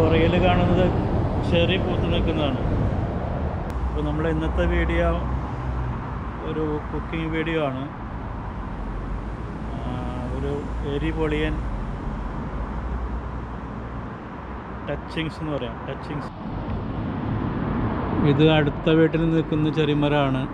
പുറകിൽ കാണുന്നത് ചെറി പൂത്ത് നിൽക്കുന്നതാണ് അപ്പോൾ നമ്മൾ ഇന്നത്തെ വീഡിയോ ഒരു കുക്കിംഗ് വീഡിയോ ആണ് ആ, ഒരു എരി പൊളിയൻ ടച്ചിങ്സ് എന്ന് പറയാം ടച്ചിങ്സ് ഇത് അടുത്ത വീട്ടിൽ നിൽക്കുന്ന ചെറിമരമാണ്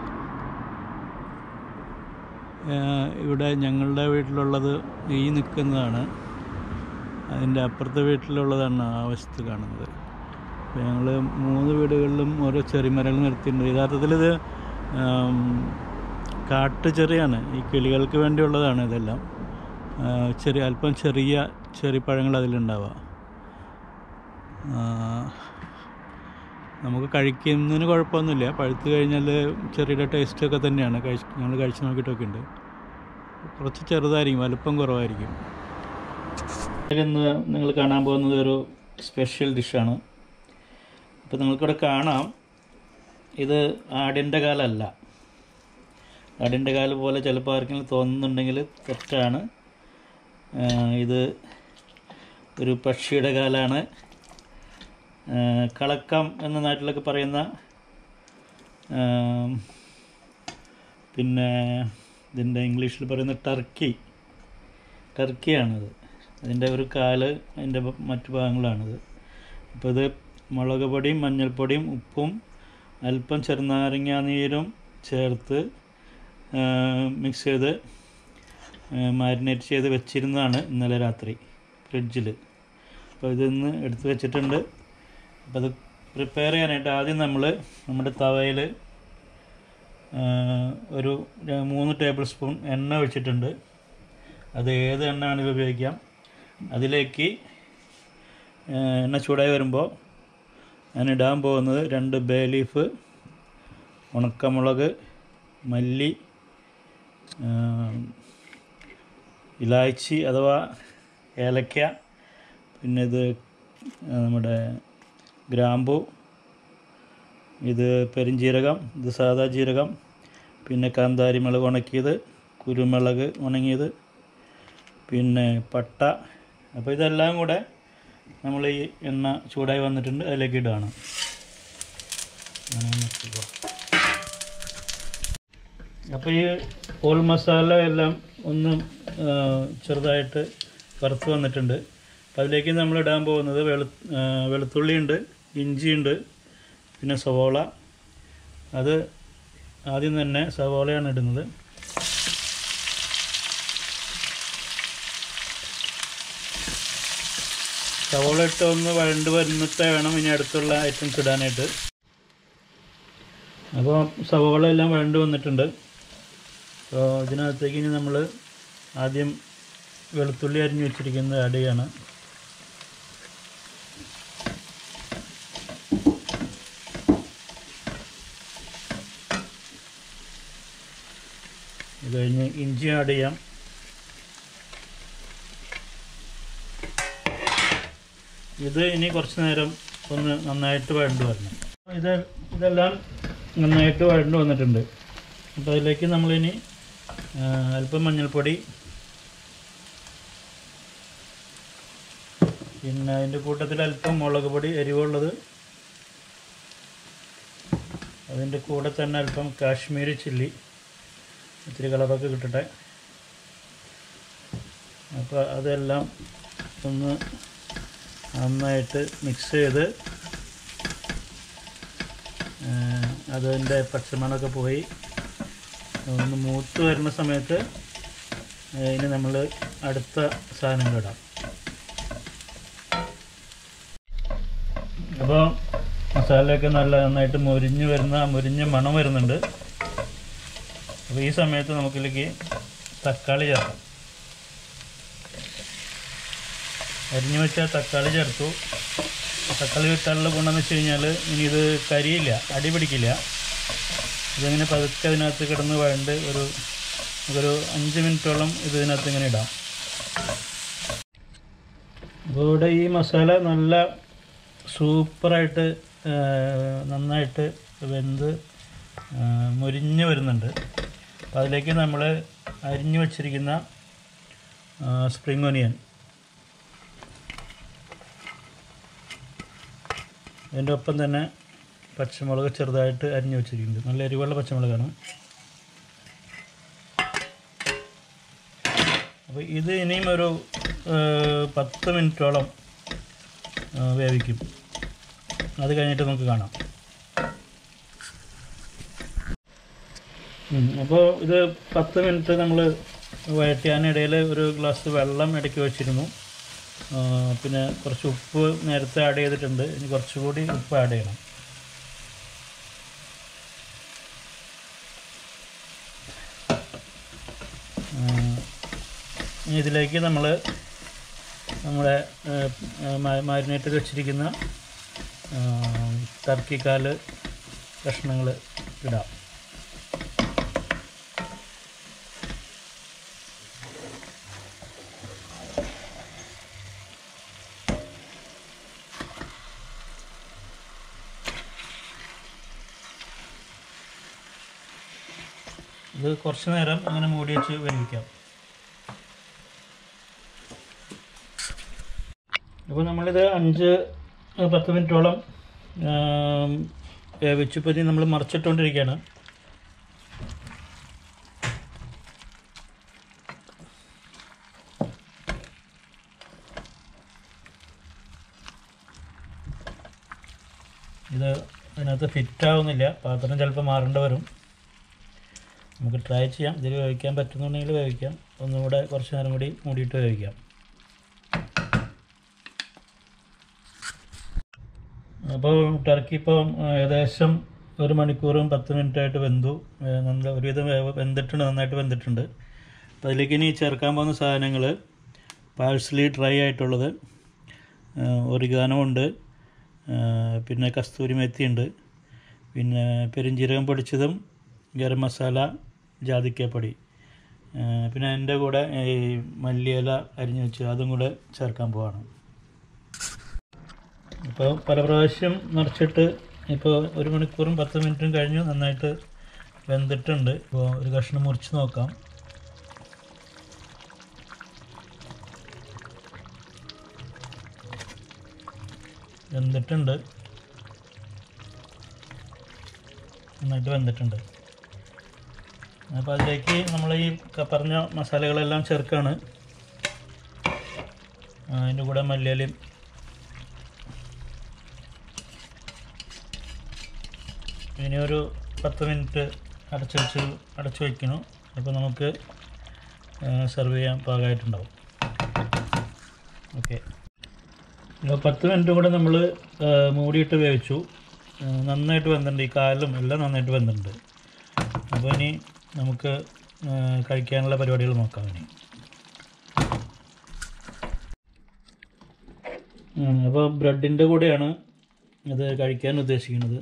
ഏഹ് ഇവിടെ ഞങ്ങളുടെ വീട്ടിലുള്ളത് ഈ നിൽക്കുന്നതാണ് അതിൻ്റെ അപ്പുറത്തെ വീട്ടിലുള്ളതാണ് ആ വശത്ത് കാണുന്നത് അപ്പോൾ ഞങ്ങൾ മൂന്ന് വീടുകളിലും ഓരോ ചെറിമരങ്ങൾ നിർത്തിയിട്ടുണ്ട് യഥാർത്ഥത്തിൽ ഇത് ആം, കാട്ടുചെറിയാണ് ഈ കിളികൾക്ക് വേണ്ടിയുള്ളതാണ് ഇതെല്ലാം ആ, ചെറിയ അല്പം ചെറിയ ചെറിപ്പഴങ്ങൾ അതിലുണ്ടാവുക ആ, നമുക്ക് കഴിക്കുന്നതിന് കുഴപ്പമൊന്നുമില്ല പഴുത്ത് കഴിഞ്ഞാൽ ചെറിയുടെ ടേസ്റ്റൊക്കെ തന്നെയാണ് കഴിച്ച് ഞങ്ങൾ കഴിച്ച് നോക്കിയിട്ടൊക്കെ ഉണ്ട് കുറച്ച് ചെറുതായിരിക്കും വലുപ്പം കുറവായിരിക്കും ഇന്ന് നിങ്ങൾ കാണാൻ പോകുന്നത് ഒരു സ്പെഷ്യൽ ഡിഷാണ് അപ്പോൾ നിങ്ങൾക്കിവിടെ കാണാം ഇത് ആടിൻ്റെ കാലല്ല ആടിൻ്റെ കാല് പോലെ ചിലപ്പോൾ ആർക്കെങ്കിലും തോന്നുന്നുണ്ടെങ്കിൽ തെറ്റാണ് ആ, ഇത് ഒരു പക്ഷിയുടെ കാലാണ് ആ, കളക്കം എന്ന നാട്ടിലൊക്കെ പറയുന്ന ആ, പിന്നെ ഇതിൻ്റെ ഇംഗ്ലീഷിൽ പറയുന്ന ടർക്കി ടർക്കിയാണിത് അതിൻ്റെ ഒരു കാല് അതിൻ്റെ ബ- മറ്റു ഭാഗങ്ങളാണിത് അപ്പോൾ ഇത് മുളക് പൊടിയും മഞ്ഞൾപ്പൊടിയും ഉപ്പും അല്പം ചെറുനാരങ്ങ നീരും ചേർത്ത് മിക്സ് ചെയ്ത് മാരിനേറ്റ് ചെയ്ത് വെച്ചിരുന്നതാണ് ഇന്നലെ രാത്രി ഫ്രിഡ്ജിൽ അപ്പോൾ ഇതിന്ന് എടുത്ത് വെച്ചിട്ടുണ്ട് അപ്പോൾ അത് പ്രിപ്പയർ ചെയ്യാനായിട്ട് ആദ്യം നമ്മൾ നമ്മുടെ തവയിൽ ഒരു ര- മൂന്ന് ടേബിൾ സ്പൂൺ എണ്ണ ഒഴിച്ചിട്ടുണ്ട് അത് ഏത് എണ്ണ വേണമെങ്കിലും ഉപയോഗിക്കാം അതിലേക്ക് ആ, എണ്ണ ചൂടായി വരുമ്പോൾ ഞാൻ ഇടാൻ പോകുന്നത് രണ്ട് ബേ ലീഫ് ഉണക്കമുളക് മല്ലി ആ, ഇലാച്ചി അഥവാ ഏലക്ക പിന്നെ ഇത് ആ, നമ്മുടെ ഗ്രാമ്പു ഇത് പെരിഞ്ജീരകം ഇത് സാദാ ജീരകം പിന്നെ കാന്താരി മുളക് ഉണക്കിയത് കുരുമുളക് ഉണങ്ങിയത് പിന്നെ പട്ട അപ്പോൾ ഇതെല്ലാം കൂടെ നമ്മൾ ഈ എണ്ണ ചൂടായി വന്നിട്ടുണ്ട് അതിലേക്ക് ഇടുകയാണ് അങ്ങനെ നോക്കിക്കോ. അപ്പോൾ ഈ പോൾ മസാല എല്ലാം ഒന്ന് ആ, ചെറുതായിട്ട് വറുത്ത് വന്നിട്ടുണ്ട് അപ്പോൾ അതിലേക്ക് നമ്മൾ ഇടാൻ പോകുന്നത് വെളു ആ, വെളുത്തുള്ളിയുണ്ട് ഇഞ്ചിയുണ്ട് പിന്നെ സവോള അത് ആദ്യം തന്നെ സവോളയാണ് ഇടുന്നത് സവോള ഇട്ട് ഒന്ന് വഴണ്ട് വരുന്നിട്ട് വേണം ഇനി അടുത്തുള്ള ഐറ്റംസ് ഇടാനായിട്ട് അപ്പോൾ സവോള എല്ലാം വഴണ്ട് വന്നിട്ടുണ്ട് അപ്പോൾ ഇതിനകത്തേക്ക് ഇനി നമ്മൾ ആദ്യം വെളുത്തുള്ളി അരിഞ്ഞ് വെച്ചിരിക്കുന്നത് ആഡ് ചെയ്യാണ് ഇത് കഴിഞ്ഞ് ഇഞ്ചി ആഡ് ചെയ്യാം ഇത് ഇനി കുറച്ച് നേരം ഒന്ന് നന്നായിട്ട് വഴണ്ട് വരണം ഇത് ഇതെല്ലാം നന്നായിട്ട് വഴണ്ട് വന്നിട്ടുണ്ട് അപ്പോൾ അതിലേക്ക് നമ്മളിനി ആ, അല്പം മഞ്ഞൾപ്പൊടി പിന്നെ അതിൻ്റെ കൂട്ടത്തിൽ അല്പം മുളക് പൊടി എരിവുള്ളത് അതിൻ്റെ കൂടെ തന്നെ അല്പം കാശ്മീരി ചില്ലി ഇത്തിരി കളറൊക്കെ കിട്ടട്ടെ അപ്പോൾ അതെല്ലാം ഒന്ന് നന്നായിട്ട് മിക്സ് ചെയ്ത് ഏഹ് അതിൻ്റെ പച്ചമണമൊക്കെ പോയി ഒന്ന് മൂത്ത് വരുന്ന സമയത്ത് ഏഹ് ഇനി നമ്മൾ അടുത്ത സാധനങ്ങൾ ഇടാം അപ്പോൾ മസാലയൊക്കെ നല്ല നന്നായിട്ട് മുരിഞ്ഞ് വരുന്ന മുരിഞ്ഞ മണം വരുന്നുണ്ട് അപ്പോൾ ഈ സമയത്ത് നമുക്കിതിലേക്ക് തക്കാളി ചേർക്കാം അരിഞ്ഞു വെച്ച തക്കാളി ചേർത്തു തക്കാളി ഇട്ടാലുള്ള ഗുണമെന്ന് വെച്ച് കഴിഞ്ഞാൽ ഇനി ഇത് കരിയില്ല അടി പിടിക്കില്ല ഇതിങ്ങനെ പതുക്കെ അതിനകത്ത് കിടന്ന് വഴണ്ട് ഒരു ഒരു അഞ്ച് മിനിറ്റോളം ഇത് ഇതിനകത്ത് ഇങ്ങനെ ഇടാം അപ്പോൾ ഇവിടെ ഈ മസാല നല്ല സൂപ്പറായിട്ട് ആ, നന്നായിട്ട് വെന്ത് ആ, മുരിഞ്ഞ് വരുന്നുണ്ട് അപ്പോൾ അതിലേക്ക് നമ്മൾ അരിഞ്ഞു വച്ചിരിക്കുന്ന സ്പ്രിംഗ് ഒനിയൻ അതിൻ്റെ ഒപ്പം തന്നെ പച്ചമുളക് ചെറുതായിട്ട് അരിഞ്ഞു വെച്ചിരിക്കുന്നുണ്ട് നല്ല എരിവുള്ള പച്ചമുളകാണ് അപ്പോൾ ഇത് ഇനിയും ഒരു ഏഹ്, പത്ത് മിനിറ്റോളം ഏഹ്, വേവിക്കും അത് കഴിഞ്ഞിട്ട് നമുക്ക് കാണാം അപ്പോൾ ഇത് പത്ത് മിനിറ്റ് നമ്മൾ വഴറ്റാനിടയിൽ ഒരു ഗ്ലാസ് വെള്ളം ഇടയ്ക്ക് വെച്ചിരുന്നു ആ, പിന്നെ കുറച്ച് ഉപ്പ് നേരത്തെ ആഡ് ചെയ്തിട്ടുണ്ട് ഇനി കുറച്ചുകൂടി ഉപ്പ് ആഡ് ചെയ്യണം ആ, ഇനി ഇതിലേക്ക് നമ്മൾ നമ്മുടെ മാരിനേറ്റ് വെച്ചിരിക്കുന്ന ആ, ടർക്കിക്കാല് കഷ്ണങ്ങൾ ഇടാം ഇത് കുറച്ച് നേരം അങ്ങനെ മൂടി വെച്ച് വേവിക്കാം അപ്പോൾ നമ്മളിത് അഞ്ച് ഏഹ്, പത്ത് മിനിറ്റോളം ആം, വേവിച്ചു ഇപ്പോൾ ഇനി നമ്മൾ മറിച്ചിട്ടുകൊണ്ടിരിക്കുകയാണ് ഇത് അതിനകത്ത് ഫിറ്റ് ആവുന്നില്ല പാത്രം ചിലപ്പോൾ മാറേണ്ടി വരും നമുക്ക് ട്രൈ ചെയ്യാം ഇതിൽ വേവിക്കാൻ പറ്റുന്നുണ്ടെങ്കിൽ വേവിക്കാം ഒന്നുകൂടെ കുറച്ച് നേരം കൂടി മൂടിയിട്ട് വേവിക്കാം അപ്പോൾ ടർക്കി ഇപ്പോൾ ഏകദേശം ഒരു മണിക്കൂറും പത്ത് മിനിറ്റായിട്ട് വെന്തു ഏഹ് നല്ല ഒരുവിധം വേവ് വെന്തിട്ടുണ്ട് നന്നായിട്ട് വെന്തിട്ടുണ്ട് അപ്പോൾ അതിലേക്ക് ഇനി ചേർക്കാൻ പോകുന്ന സാധനങ്ങൾ പാഴ്സലി ഡ്രൈ ആയിട്ടുള്ളത് ഒറിഗാനോ ഉണ്ട് ഏഹ് പിന്നെ കസ്തൂരി മെത്തി ഉണ്ട് പിന്നെ പെരിഞ്ജീരകം പൊടിച്ചതും ഗരം മസാല ജാതിക്കപ്പൊടി ഏഹ് പിന്നെ അതിൻ്റെ കൂടെ ഈ മല്ലിയില അരിഞ്ഞ് വെച്ച് അതും കൂടെ ചേർക്കാൻ പോവാണ് ഇപ്പോൾ പല പ്രാവശ്യം നിറച്ചിട്ട് ഇപ്പോൾ ഒരു മണിക്കൂറും പത്ത് മിനിറ്റും കഴിഞ്ഞു നന്നായിട്ട് വെന്തിട്ടുണ്ട് ഇപ്പോൾ ഒരു കഷ്ണം മുറിച്ച് നോക്കാം വെന്തിട്ടുണ്ട് നന്നായിട്ട് വെന്തിട്ടുണ്ട് അപ്പോൾ അതിലേക്ക് നമ്മൾ ഈ ക- പറഞ്ഞ മസാലകളെല്ലാം ചേർക്കുകയാണ് ആ, അതിൻ്റെ കൂടെ മല്ലിയിലയും ഇനി ഒരു പത്ത് മിനിറ്റ് അടച്ച് വെച്ച് അടച്ച് വയ്ക്കണം അപ്പോൾ നമുക്ക് സെർവ് ചെയ്യാൻ പാകമായിട്ടുണ്ടാവും ഓക്കെ അപ്പോൾ പത്ത് മിനിറ്റ് കൂടെ നമ്മൾ മൂടിയിട്ട് വേവിച്ചു ആ, നന്നായിട്ട് വെന്തിട്ടുണ്ട് ഈ കാലും എല്ലാം നന്നായിട്ട് വെന്തിട്ടുണ്ട് അപ്പോൾ ഇനി നമുക്ക് ആ, കഴിക്കാനുള്ള പരിപാടികൾ നോക്കാം ഇനി ഉം, അപ്പോൾ ബ്രെഡിൻ്റെ കൂടെയാണ് ഇത് കഴിക്കാൻ ഉദ്ദേശിക്കുന്നത്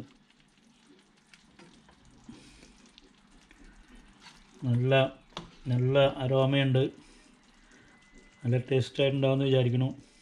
നല്ല നല്ല അരോമയുണ്ട് നല്ല ടേസ്റ്റ് ആയിട്ടുണ്ടാവുമെന്ന് വിചാരിക്കുന്നു